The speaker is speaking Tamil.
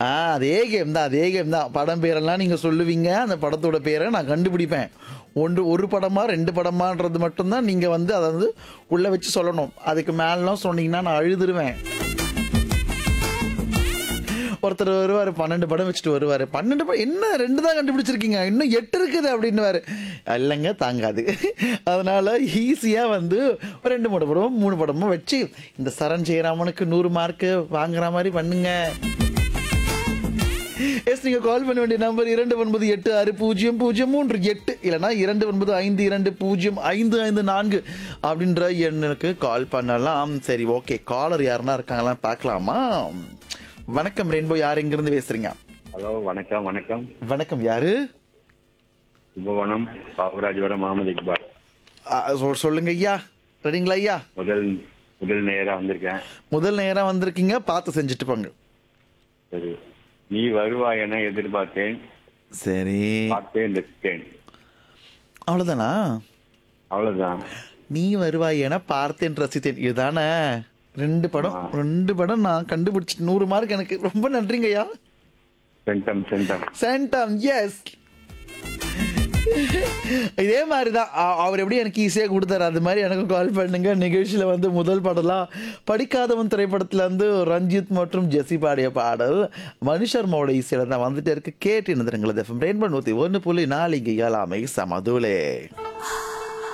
ஆ அதே கேம் தான் அதே கேம் தான் படம் பேரெல்லாம் நீங்கள் சொல்லுவீங்க அந்த படத்தோட பேரை நான் கண்டுபிடிப்பேன் ஒன்று ஒரு படமா ரெண்டு படமான்றது மட்டும்தான் நீங்கள் வந்து அதை வந்து உள்ளே வச்சு சொல்லணும் அதுக்கு மேலாம் சொன்னீங்கன்னா நான் அழுதுருவேன் ஒருத்தர் வருவார் பன்னெண்டு படம் வச்சுட்டு வருவார் பன்னெண்டு படம் என்ன ரெண்டு தான் கண்டுபிடிச்சிருக்கீங்க இன்னும் எட்டு இருக்குது அப்படின்னுவாரு இல்லைங்க தாங்காது அதனால ஈஸியாக வந்து ஒரு ரெண்டு மூணு படமும் மூணு படமும் வச்சு இந்த சரண் ஜெயராமனுக்கு நூறு மார்க்கு வாங்குற மாதிரி பண்ணுங்க எஸ் நீங்கள் கால் பண்ண வேண்டிய நம்பர் இரண்டு ஒன்பது எட்டு ஆறு பூஜ்ஜியம் பூஜ்ஜியம் மூன்று எட்டு இல்லைனா இரண்டு ஒன்பது ஐந்து இரண்டு பூஜ்ஜியம் ஐந்து ஐந்து நான்கு அப்படின்ற எண்ணுக்கு கால் பண்ணலாம் சரி ஓகே காலர் யாருன்னா இருக்காங்களா பார்க்கலாமா வணக்கம் ரெயின்போ யார் எங்கிருந்து பேசுறீங்க ஹலோ வணக்கம் வணக்கம் வணக்கம் யாரு கும்பகோணம் பாபராஜோட முகமது இக்பால் ஆ, சொ- சொல்லுங்க ஐயா ரெடிங்களா ஐயா முதல் முதல் நேரா வந்திருக்கேன் முதல் நேரம் வந்திருக்கீங்க பார்த்து செஞ்சுட்டு போங்க சரி நீ வருவாய் என எதிர்பார்த்தேன் சரி பார்த்தேன் ரசித்தேன் அவ்வளோதானா அவ்வளவுதான் நீ வருவாய் என பார்த்தேன் ரசித்தேன் இதுதானே ரெண்டு படம் ரெண்டு படம் நான் கண்டுபிடிச்சி நூறு மார்க் எனக்கு ரொம்ப நன்றிங்க ஐயா சென்டம் சென்டம் சென்டம் எஸ் இதே மாதிரி தான் அவர் எப்படி எனக்கு ஈஸியாக கொடுத்தாரு அது மாதிரி எனக்கு கால் பண்ணுங்க நிகழ்ச்சியில் வந்து முதல் பாடலாம் படிக்காதவன் திரைப்படத்துல இருந்து ரஞ்சித் மற்றும் ஜெசி பாடிய பாடல் மனுஷர்மாவோட இசையில தான் வந்துட்டு இருக்கு கேட்டு இருந்துருங்களது ரெயின்போ நூற்றி ஒன்று புள்ளி நாலு இங்கே ஏழாமை சமதுலே